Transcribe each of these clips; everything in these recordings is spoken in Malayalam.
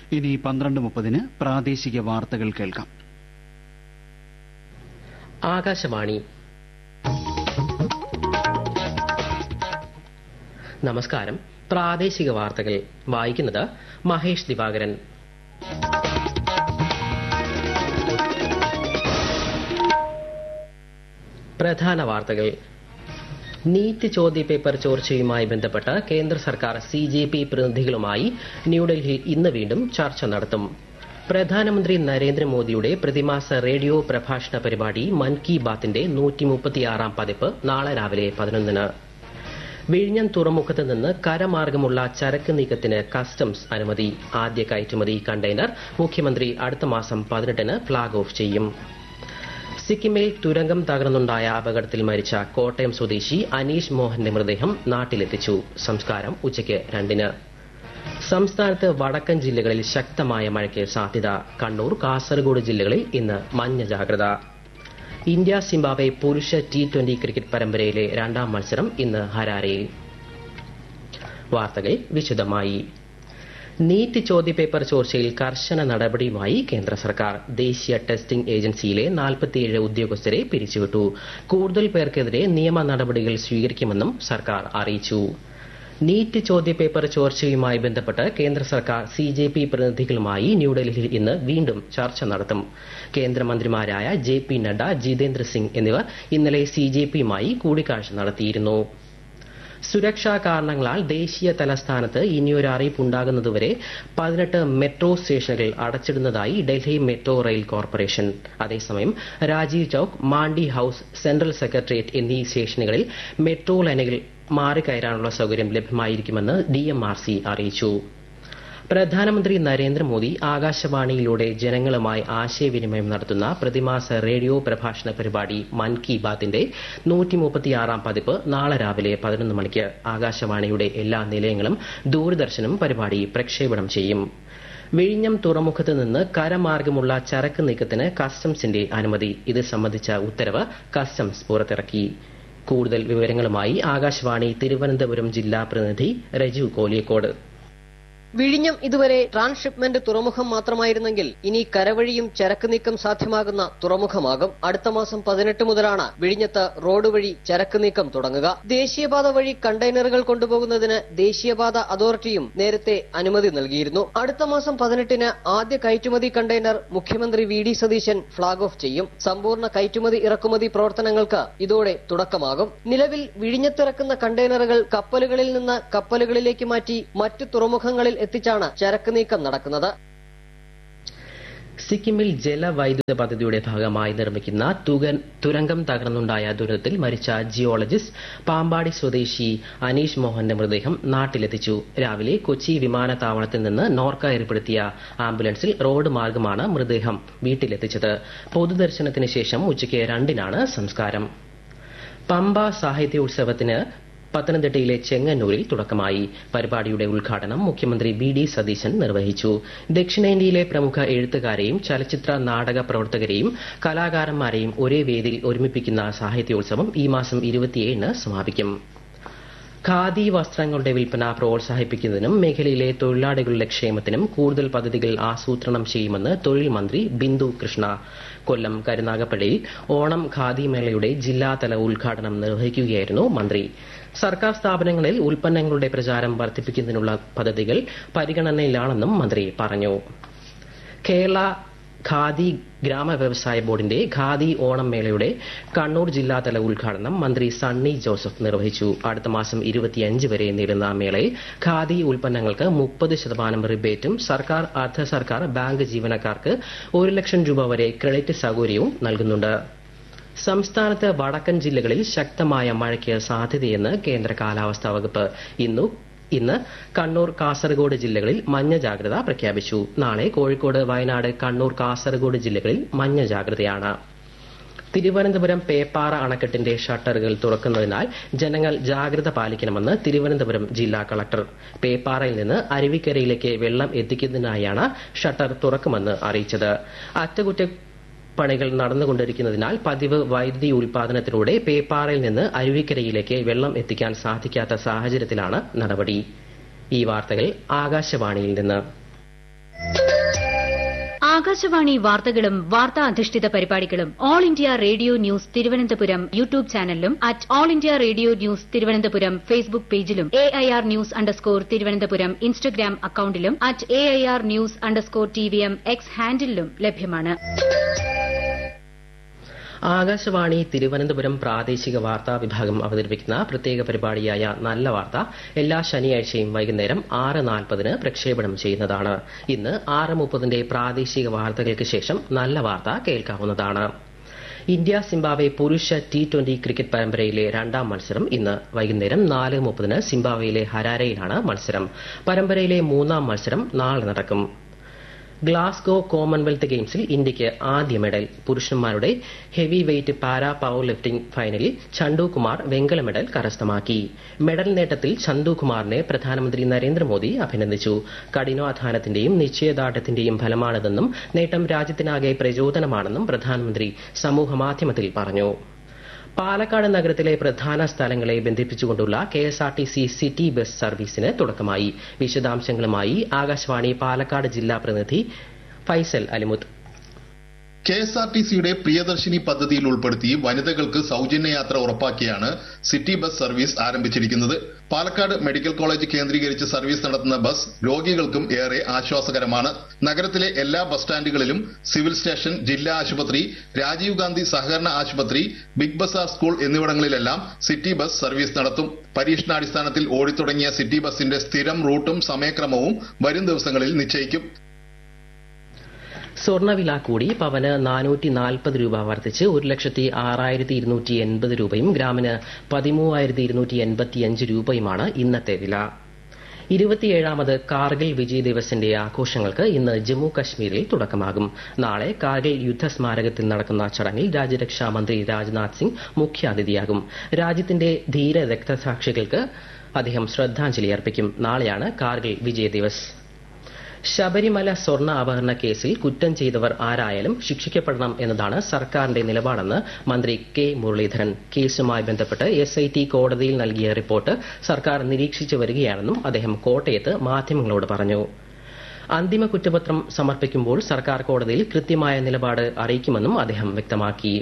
ഇനി പന്ത്രണ്ട് മുപ്പതിന് പ്രാദേശിക വാർത്തകൾ കേൾക്കാം ആകാശവാണി നമസ്കാരം പ്രാദേശിക വാർത്തകൾ വായിക്കുന്നത് മഹേഷ് ദിവാകരൻ പ്രധാന വാർത്തകൾ നീറ്റ് ചോദ്യപേപ്പർ ചോർച്ചയുമായി ബന്ധപ്പെട്ട് കേന്ദ്ര സർക്കാർ സി ജെ പി പ്രതിനിധികളുമായി ന്യൂഡൽഹിയിൽ ഇന്ന് വീണ്ടും ചർച്ച നടത്തും പ്രധാനമന്ത്രി നരേന്ദ്രമോദിയുടെ പ്രതിമാസ റേഡിയോ പ്രഭാഷണ പരിപാടി മൻ കി ബാത്തിന്റെ നൂറ്റിമുപ്പത്തിയാറാം പതിപ്പ് നാളെ രാവിലെ പതിനൊന്നിന് വിഴിഞ്ഞം തുറമുഖത്ത് നിന്ന് കരമാർഗമുള്ള ചരക്ക് നീക്കത്തിന് കസ്റ്റംസ് അനുമതി ആദ്യ കയറ്റുമതി കണ്ടെയ്നർ മുഖ്യമന്ത്രി അടുത്ത മാസം പതിനെട്ടിന് ഫ്ളാഗ് ഓഫ് ചെയ്യും സിക്കിമിൽ തുരങ്കം തകർന്നുണ്ടായ അപകടത്തിൽ മരിച്ച കോട്ടയം സ്വദേശി അനീഷ് മോഹന്റെ മൃതദേഹം നാട്ടിലെത്തിച്ചു സംസ്കാരം ഉച്ചയ്ക്ക് രണ്ടിന് സംസ്ഥാനത്ത് വടക്കൻ ജില്ലകളിൽ ശക്തമായ മഴയ്ക്ക് സാധ്യത കണ്ണൂർ കാസർഗോഡ് ജില്ലകളിൽ ഇന്ന് മഞ്ഞ ജാഗ്രത ഇന്ത്യ സിംബാബ്വെ പുരുഷ ടി ട്വന്റി ക്രിക്കറ്റ് പരമ്പരയിലെ രണ്ടാം മത്സരം ഇന്ന് ഹരാരയിൽ വാർത്തകൾ വിശദമായി നീറ്റ് ചോദ്യപേപ്പർ ചോർച്ചയിൽ കർശന നടപടിയുമായി കേന്ദ്ര സർക്കാർ ദേശീയ ടെസ്റ്റിംഗ് ഏജൻസിയിലെ നാൽപ്പത്തിയേഴ് ഉദ്യോഗസ്ഥരെ പിരിച്ചുവിട്ടു കൂടുതൽ പേർക്കെതിരെ നിയമ നടപടികൾ സ്വീകരിക്കുമെന്നും സർക്കാർ അറിയിച്ചു നീറ്റ് ചോദ്യപേപ്പർ ചോർച്ചയുമായി ബന്ധപ്പെട്ട് കേന്ദ്ര സർക്കാർ സി ജെ പി പ്രതിനിധികളുമായി ന്യൂഡൽഹിയിൽ ഇന്ന് വീണ്ടും ചർച്ച നടത്തും കേന്ദ്രമന്ത്രിമാരായ ജെ പി നഡ്ഡ ജിതേന്ദ്ര സിംഗ് എന്നിവർ ഇന്നലെ സി ജെ പിയുമായി കൂടിക്കാഴ്ച നടത്തിയിരുന്നു സുരക്ഷാ കാരണങ്ങളാൽ ദേശീയ തലസ്ഥാനത്ത് ഇനിയൊരു അറിയിപ്പുണ്ടാകുന്നതുവരെ പതിനെട്ട് മെട്രോ സ്റ്റേഷനുകൾ അടച്ചിടുന്നതായി ഡൽഹി മെട്രോ റെയിൽ കോർപ്പറേഷൻ അതേസമയം Rajiv Chowk Mandi house central secretariat എന്നീ സ്റ്റേഷനുകളിൽ മെട്രോ ലൈനുകൾ മാറിക്കയറാനുള്ള സൌകര്യം ലഭ്യമായിരിക്കുമെന്ന് ഡിഎംആർസി അറിയിച്ചു പ്രധാനമന്ത്രി നരേന്ദ്രമോദി ആകാശവാണിയിലൂടെ ജനങ്ങളുമായി ആശയവിനിമയം നടത്തുന്ന പ്രതിമാസ റേഡിയോ പ്രഭാഷണ പരിപാടി മൻ കി ബാത്തിന്റെ നൂറ്റിമുപ്പത്തിയാറാം പതിപ്പ് നാളെ രാവിലെ പതിനൊന്ന് മണിക്ക് ആകാശവാണിയുടെ എല്ലാ നിലയങ്ങളും ദൂരദർശനും പരിപാടി പ്രക്ഷേപണം ചെയ്യും വിഴിഞ്ഞം തുറമുഖത്ത് നിന്ന് കരമാർഗമുള്ള ചരക്ക് നീക്കത്തിന് കസ്റ്റംസിന്റെ അനുമതി ഇത് സംബന്ധിച്ച ഉത്തരവ് കസ്റ്റംസ് പുറത്തിറക്കി കൂടുതൽ വിവരങ്ങളുമായി ആകാശവാണി തിരുവനന്തപുരം ജില്ലാ പ്രതിനിധി രജു കോലിയക്കോട് വിഴിഞ്ഞം ഇതുവരെ ട്രാൻസ്ഷിപ്മെന്റ് തുറമുഖം മാത്രമായിരുന്നെങ്കിൽ ഇനി കരവഴിയും ചരക്ക് നീക്കം സാധ്യമാകുന്ന തുറമുഖമാകും അടുത്ത മാസം പതിനെട്ട് മുതലാണ് വിഴിഞ്ഞത്ത് റോഡ് വഴി ചരക്ക് നീക്കം തുടങ്ങുക ദേശീയപാത വഴി കണ്ടെയ്നറുകൾ കൊണ്ടുപോകുന്നതിന് ദേശീയപാത അതോറിറ്റിയും നേരത്തെ അനുമതി നൽകിയിരുന്നു അടുത്ത മാസം പതിനെട്ടിന് ആദ്യ കയറ്റുമതി കണ്ടെയ്നർ മുഖ്യമന്ത്രി V D Satheesan flag off ചെയ്യും സമ്പൂർണ്ണ കയറ്റുമതി ഇറക്കുമതി പ്രവർത്തനങ്ങൾക്ക് ഇതോടെ തുടക്കമാകും നിലവിൽ വിഴിഞ്ഞത്തിറക്കുന്ന കണ്ടെയ്നറുകൾ കപ്പലുകളിൽ നിന്ന് കപ്പലുകളിലേക്ക് മാറ്റി മറ്റു തുറമുഖങ്ങളിൽ എത്തിച്ചാണ് ചരക്ക് നീക്കം നടക്കുന്നത് സിക്കിമിൽ ജലവൈദ്യുത പദ്ധതിയുടെ ഭാഗമായി നിർമ്മിക്കുന്ന തുകൻ തുരങ്കം തകർന്നുണ്ടായ ദുരന്തത്തിൽ മരിച്ച ജിയോളജിസ്റ്റ് പാമ്പാടി സ്വദേശി അനീഷ് മോഹന്റെ മൃതദേഹം നാട്ടിലെത്തിച്ചു രാവിലെ കൊച്ചി വിമാനത്താവളത്തിൽ നിന്ന് നോർക്ക ഏർപ്പെടുത്തിയ ആംബുലൻസിൽ റോഡ് മാർഗമാണ് മൃതദേഹം വീട്ടിലെത്തിച്ചത് പൊതുദർശനത്തിന് ശേഷം ഉച്ചയ്ക്ക് രണ്ടിനാണ് സംസ്കാരം പമ്പ സാഹിത്യോത്സവത്തിന് പത്തനംതിട്ടയിലെ ചെങ്ങന്നൂരിൽ തുടക്കമായി പരിപാടിയുടെ ഉദ്ഘാടനം മുഖ്യമന്ത്രി വി ഡി സതീശൻ നിർവഹിച്ചു ദക്ഷിണേന്ത്യയിലെ പ്രമുഖ എഴുത്തുകാരെയും ചലച്ചിത്ര നാടക പ്രവർത്തകരെയും കലാകാരന്മാരെയും ഒരേ വേദിയിൽ ഒരുമിപ്പിക്കുന്ന സാഹിത്യോത്സവം ഈ മാസം ഇരുപത്തിയേഴിന് സമാപിക്കും ഖാദി വസ്ത്രങ്ങളുടെ വിൽപ്പന പ്രോത്സാഹിപ്പിക്കുന്നതിനും മേഖലയിലെ തൊഴിലാളികളുടെ ക്ഷേമത്തിനും കൂടുതൽ പദ്ധതികൾ ആസൂത്രണം ചെയ്യുമെന്ന് തൊഴിൽ മന്ത്രി ബിന്ദു കൃഷ്ണ കൊല്ലം കരുനാഗപ്പള്ളിയിൽ ഓണം ഖാദി മേളയുടെ ജില്ലാതല ഉദ്ഘാടനം നിർവഹിക്കുകയായിരുന്നു മന്ത്രി സർക്കാർ സ്ഥാപനങ്ങളിൽ ഉൽപ്പന്നങ്ങളുടെ പ്രചാരം വർദ്ധിപ്പിക്കുന്നതിനുള്ള പദ്ധതികൾ പരിഗണനയിലാണെന്നും മന്ത്രി പറഞ്ഞു കേരള ഖാദി ഗ്രാമ വ്യവസായ ബോർഡിന്റെ ഖാദി ഓണം മേളയുടെ കണ്ണൂർ ജില്ലാതല ഉദ്ഘാടനം മന്ത്രി സണ്ണി ജോസഫ് നിർവഹിച്ചു അടുത്ത മാസം ഇരുപത്തിയഞ്ച് വരെ നീളുന്ന മേളയിൽ ഖാദി ഉൽപ്പന്നങ്ങൾക്ക് മുപ്പത് ശതമാനം റിബേറ്റും സർക്കാർ അർദ്ധ സർക്കാർ ബാങ്ക് ജീവനക്കാർക്ക് ഒരു ലക്ഷം രൂപ വരെ ക്രെഡിറ്റ് സൌകര്യവും നൽകുന്നുണ്ട് സംസ്ഥാനത്ത് വടക്കൻ ജില്ലകളിൽ ശക്തമായ മഴയ്ക്ക് സാധ്യതയെന്ന് കേന്ദ്ര കാലാവസ്ഥാ വകുപ്പ് ഇന്നു ഇന്ന് കണ്ണൂർ കാസർഗോഡ് ജില്ലകളിൽ മഞ്ഞ ജാഗ്രത പ്രഖ്യാപിച്ചു നാളെ കോഴിക്കോട് വയനാട് കണ്ണൂർ കാസർഗോഡ് ജില്ലകളിൽ മഞ്ഞ ജാഗ്രതയാണ് തിരുവനന്തപുരം പേപ്പാറ അണക്കെട്ടിന്റെ ഷട്ടറുകൾ തുറക്കുന്നതിനാൽ ജനങ്ങൾ ജാഗ്രത പാലിക്കണമെന്ന് തിരുവനന്തപുരം ജില്ലാ കളക്ടർ പേപ്പാറയിൽ നിന്ന് അരുവിക്കരയിലേക്ക് വെള്ളം എത്തിക്കുന്നതിനായാണ് ഷട്ടർ തുറക്കുമെന്ന് അറിയിച്ചത് അറ്റകുറ്റ പണികൾ നടന്നുകൊണ്ടിരിക്കുന്നതിനാൽ പതിവ് വൈദ്യുതി ഉൽപാദനത്തിലൂടെ പേപ്പാറയിൽ നിന്ന് അരുവിക്കരയിലേക്ക് വെള്ളം എത്തിക്കാൻ സാധിക്കാത്ത സാഹചര്യത്തിലാണ് നടപടി ഈ വാർത്തകൾ ആകാശവാണിയിൽ നിന്ന് ആകാശവാണി വാർത്തകളും വാർത്താ അധിഷ്ഠിത പരിപാടികളും all India radio news Thiruvananthapuram YouTube ചാനലിലും at all India radio news Thiruvananthapuram Facebook പേജിലും A I R news underscore Thiruvananthapuram Instagram അക്കൌണ്ടിലും at A I R news underscore T V M X ഹാൻഡിലും ലഭ്യമാണ് ആകാശവാണി തിരുവനന്തപുരം പ്രാദേശിക വാർത്താ വിഭാഗം അവതരിപ്പിക്കുന്ന പ്രത്യേക പരിപാടിയായ നല്ല വാർത്ത എല്ലാ ശനിയാഴ്ചയും വൈകുന്നേരം ആറ് നാൽപ്പതിന് പ്രക്ഷേപണം ചെയ്യുന്നതാണ് ഇന്ന് ആറ് മുപ്പതിന്റെ പ്രാദേശിക വാർത്തകൾക്ക് ശേഷം നല്ല വാർത്ത കേൾക്കാവുന്നതാണ് ഇന്ത്യ സിംബാബ്വെ പുരുഷ ടി ട്വന്റി ക്രിക്കറ്റ് പരമ്പരയിലെ രണ്ടാം മത്സരം ഇന്ന് വൈകുന്നേരം നാല് മുപ്പതിന് സിംബാബ്വെയിലെ ഹരാരയിലാണ് മത്സരം പരമ്പരയിലെ മൂന്നാം മത്സരം നാളെ നടക്കും ഗ്ലാസ്ഗോ കോമൺവെൽത്ത് ഗെയിംസിൽ ഇന്ത്യയ്ക്ക് ആദ്യ മെഡൽ പുരുഷന്മാരുടെ heavyweight para powerlifting ഫൈനലിൽ ചണ്ടു കുമാർ വെങ്കല മെഡൽ കരസ്ഥമാക്കി മെഡൽ നേട്ടത്തിൽ ചന്തു കുമാറിനെ പ്രധാനമന്ത്രി നരേന്ദ്രമോദി അഭിനന്ദിച്ചു കഠിനാധ്വാനത്തിന്റെയും നിശ്ചയദാർഢ്യത്തിന്റെയും ഫലമാണിതെന്നും നേട്ടം രാജ്യത്തിനാകെ പ്രചോദനമാണെന്നും പ്രധാനമന്ത്രി സമൂഹമാധ്യമത്തിൽ പറഞ്ഞു പാലക്കാട് നഗരത്തിലെ പ്രധാന സ്ഥലങ്ങളെ ബന്ധിപ്പിച്ചുകൊണ്ടുള്ള K S R T C city bus സർവീസിന് തുടക്കമായി വിശദാംശങ്ങളുമായി ആകാശവാണി പാലക്കാട് ജില്ലാ പ്രതിനിധി Faisal Alimuth K S R T സിയുടെ പ്രിയദർശിനി പദ്ധതിയിൽ ഉൾപ്പെടുത്തി വനിതകൾക്ക് സൗജന്യ യാത്ര ഉറപ്പാക്കിയാണ് സിറ്റി ബസ് സർവീസ് ആരംഭിച്ചിരിക്കുന്നത് പാലക്കാട് മെഡിക്കൽ കോളേജ് കേന്ദ്രീകരിച്ച് സർവീസ് നടത്തുന്ന ബസ് രോഗികൾക്കും ഏറെ ആശ്വാസകരമാണ് നഗരത്തിലെ എല്ലാ ബസ് സ്റ്റാൻഡുകളിലും സിവിൽ സ്റ്റേഷൻ ജില്ലാ ആശുപത്രി രാജീവ് ഗാന്ധി സഹകരണ ആശുപത്രി ബിഗ് ബസാർ സ്കൂൾ എന്നിവിടങ്ങളിലെല്ലാം സിറ്റി ബസ് സർവീസ് നടത്തും പരീക്ഷണാടിസ്ഥാനത്തിൽ ഓടിത്തുടങ്ങിയ സിറ്റി ബസിന്റെ സ്ഥിരം റൂട്ടും സമയക്രമവും വരും ദിവസങ്ങളിൽ നിശ്ചയിക്കും സ്വർണ്ണവില കൂടി പവന് നാനൂറ്റി നാൽപ്പത് രൂപ വർദ്ധിച്ച് ഒരു ലക്ഷത്തി ആറായിരത്തി ഇരുന്നൂറ്റി എൺപത് രൂപയും ഗ്രാമിന് പതിമൂവായിരത്തി ഇരുന്നൂറ്റി എൺപത്തിയഞ്ച് രൂപയുമാണ് ഇന്നത്തെ വില ഇരുപത്തിയേഴാമത് കാർഗിൽ വിജയ് ദിവസിന്റെ ആഘോഷങ്ങൾക്ക് ഇന്ന് ജമ്മു കശ്മീരിൽ തുടക്കമാകും നാളെ കാർഗിൽ യുദ്ധസ്മാരകത്തിൽ നടക്കുന്ന ചടങ്ങിൽ രാജ്യരക്ഷാ മന്ത്രി രാജ്നാഥ് സിംഗ് മുഖ്യാതിഥിയാകും രാജ്യത്തിന്റെ ധീര രക്തസാക്ഷികൾക്ക് അദ്ദേഹം ശ്രദ്ധാഞ്ജലി അർപ്പിക്കും നാളെയാണ് കാർഗിൽ വിജയ് ദിവസ് ശബരിമല സ്വർണ്ണ അപഹരണ കേസിൽ കുറ്റം ചെയ്തവർ ആരായാലും ശിക്ഷിക്കപ്പെടണം എന്നതാണ് സർക്കാരിന്റെ നിലപാടെന്ന് മന്ത്രി കെ മുരളീധരൻ കേസുമായി ബന്ധപ്പെട്ട് എസ് ഐ ടി കോടതിയിൽ നൽകിയ റിപ്പോർട്ട് സർക്കാർ നിരീക്ഷിച്ചു വരികയാണെന്നും അദ്ദേഹം കോട്ടയത്ത് മാധ്യമങ്ങളോട് പറഞ്ഞു അന്തിമ കുറ്റപത്രം സമർപ്പിക്കുമ്പോൾ സർക്കാർ കോടതിയിൽ കൃത്യമായ നിലപാട് അറിയിക്കുമെന്നും അദ്ദേഹം വ്യക്തമാക്കി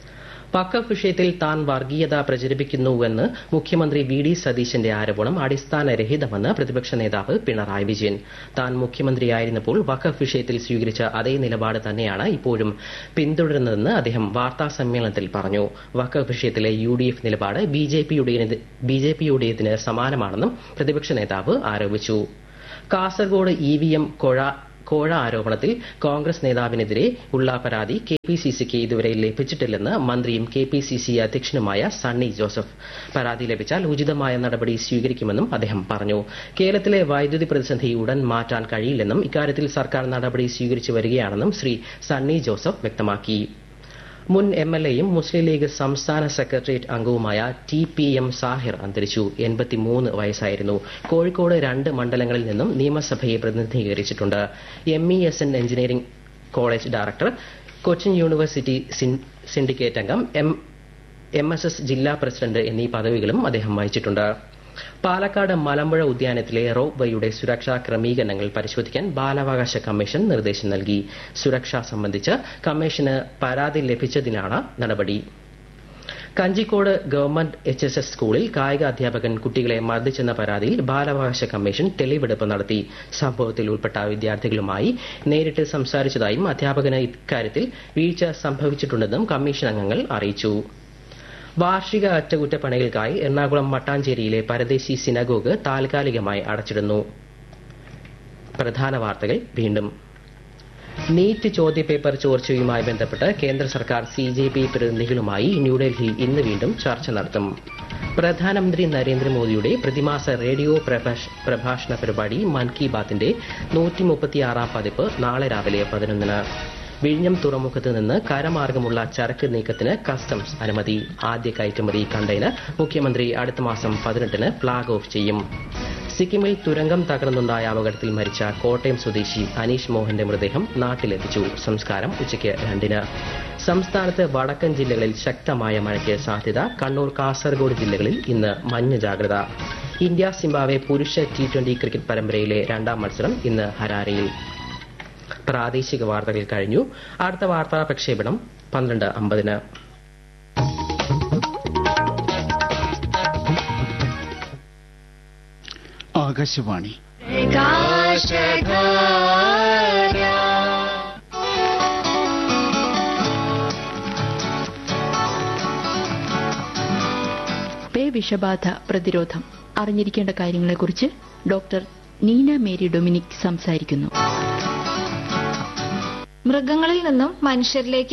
വഖഫ് വിഷയത്തിൽ താൻ വർഗീയത പ്രചരിപ്പിക്കുന്നുവെന്ന് മുഖ്യമന്ത്രി വി ഡി സതീശന്റെ ആരോപണം അടിസ്ഥാനരഹിതമെന്ന് പ്രതിപക്ഷ നേതാവ് പിണറായി വിജയൻ താൻ മുഖ്യമന്ത്രിയായിരുന്നപ്പോൾ വഖഫ് വിഷയത്തിൽ സ്വീകരിച്ച അതേ നിലപാട് തന്നെയാണ് ഇപ്പോഴും പിന്തുടരുന്നതെന്ന് അദ്ദേഹം വാർത്താ സമ്മേളനത്തിൽ പറഞ്ഞു വഖഫ് വിഷയത്തിലെ യു ഡി എഫ് നിലപാട് ബി ജെ പിയുടേതിന് സമാനമാണെന്നും പ്രതിപക്ഷ നേതാവ് ആരോപിച്ചു കാസർഗോഡ് ഇ വി എം കൊഴ കോഴ ആരോപണത്തിൽ കോൺഗ്രസ് നേതാവിനെതിരെ ഉള്ള പരാതി കെ പി സി സിക്ക് ഇതുവരെ ലഭിച്ചിട്ടില്ലെന്ന് മന്ത്രിയും കെ പി സി സി അധ്യക്ഷനുമായ സണ്ണി ജോസഫ് പരാതി ലഭിച്ചാൽ ഉചിതമായ നടപടി സ്വീകരിക്കുമെന്നും അദ്ദേഹം പറഞ്ഞു കേരളത്തിലെ വൈദ്യുതി പ്രതിസന്ധി ഉടൻ മാറ്റാൻ കഴിയില്ലെന്നും ഇക്കാര്യത്തിൽ സർക്കാർ നടപടി സ്വീകരിച്ചു വരികയാണെന്നും ശ്രീ സണ്ണി ജോസഫ് വ്യക്തമാക്കി മുൻ എം എൽ എയും മുസ്ലിം ലീഗ് സംസ്ഥാന സെക്രട്ടേറിയറ്റ് അംഗവുമായ ടി പി എം സാഹിർ അന്തരിച്ചു എൺപത്തിമൂന്ന് വയസ്സായിരുന്നു കോഴിക്കോട് രണ്ട് മണ്ഡലങ്ങളിൽ നിന്നും നിയമസഭയെ പ്രതിനിധീകരിച്ചിട്ടുണ്ട് M E S N engineering college director Cochin university syndicate അംഗം എം എം എസ് എസ് ജില്ലാ പ്രസിഡന്റ് എന്നീ പദവികളും അദ്ദേഹം വഹിച്ചിട്ടുണ്ട് പാലക്കാട് മലമ്പുഴ ഉദ്യാനത്തിലെ റോപ്പ് വേയുടെ സുരക്ഷാ ക്രമീകരണങ്ങൾ പരിശോധിക്കാൻ ബാലാവകാശ കമ്മീഷൻ നിർദ്ദേശം നൽകി സുരക്ഷ സംബന്ധിച്ച് കമ്മീഷന് പരാതി ലഭിച്ചതിനാണ് നടപടി Kanjikode government H S S സ്കൂളിൽ കായിക അധ്യാപകൻ കുട്ടികളെ മർദ്ദിച്ചെന്ന പരാതിയിൽ ബാലാവകാശ കമ്മീഷൻ തെളിവെടുപ്പ് നടത്തി സംഭവത്തിൽ ഉൾപ്പെട്ട വിദ്യാർത്ഥികളുമായി നേരിട്ട് സംസാരിച്ചതായും അധ്യാപകന് ഇക്കാര്യത്തിൽ വീഴ്ച സംഭവിച്ചിട്ടുണ്ടെന്നും കമ്മീഷൻ അംഗങ്ങൾ അറിയിച്ചു വാർഷിക അറ്റകുറ്റപ്പണികൾക്കായി എറണാകുളം മട്ടാഞ്ചേരിയിലെ പരദേശി സിനഗോഗ് താൽക്കാലികമായി അടച്ചിടുന്നു പ്രധാന വാർത്തകൾ വീണ്ടും നീറ്റ് ചോദ്യപേപ്പർ ചോർച്ചയുമായി ബന്ധപ്പെട്ട് കേന്ദ്ര സർക്കാർ സി ജെ പി പ്രതിനിധികളുമായി ന്യൂഡൽഹിയിൽ ഇന്ന് വീണ്ടും ചർച്ച നടത്തും പ്രധാനമന്ത്രി നരേന്ദ്രമോദിയുടെ പ്രതിമാസ റേഡിയോ പ്രഭാഷണ പരിപാടി മൻ കി ബാത്തിന്റെ നൂറ്റി മുപ്പത്തിയാറാം പതിപ്പ് നാളെ രാവിലെ പതിനൊന്നിന് വിഴിഞ്ഞം തുറമുഖത്ത് നിന്ന് കരമാർഗമുള്ള ചരക്ക് നീക്കത്തിന് കസ്റ്റംസ് അനുമതി ആദ്യ കയറ്റുമതി കണ്ടെയ്നർ മുഖ്യമന്ത്രി അടുത്ത മാസം പതിനെട്ടിന് ഫ്ളാഗ് ഓഫ് ചെയ്യും സിക്കിമിൽ തുരങ്കം തകർന്നുണ്ടായ അപകടത്തിൽ മരിച്ച കോട്ടയം സ്വദേശി അനീഷ് മോഹന്റെ മൃതദേഹം നാട്ടിലെത്തിച്ചു സംസ്കാരം ഉച്ചയ്ക്ക് രണ്ടിന് സംസ്ഥാനത്ത് വടക്കൻ ജില്ലകളിൽ ശക്തമായ മഴയ്ക്ക് സാധ്യത കണ്ണൂർ കാസർഗോഡ് ജില്ലകളിൽ ഇന്ന് മഞ്ഞ ജാഗ്രത ഇന്ത്യ സിംബാബ്വെ പുരുഷ ടി ട്വന്റി ക്രിക്കറ്റ് പരമ്പരയിലെ രണ്ടാം മത്സരം ഇന്ന് ഹരാരയിൽ പ്രാദേശിക വാർത്തകൾ കഴിഞ്ഞു അടുത്ത വാർത്താ പ്രക്ഷേപണം പന്ത്രണ്ട് അമ്പതിന് ആകാശവാണി പേ വിഷബാധ പ്രതിരോധം അറിഞ്ഞിരിക്കേണ്ട കാര്യങ്ങളെക്കുറിച്ച് ഡോക്ടർ നീന മേരി ഡൊമിനിക് സംസാരിക്കുന്നു മൃഗങ്ങളിൽ നിന്നും മനുഷ്യരിലേക്ക്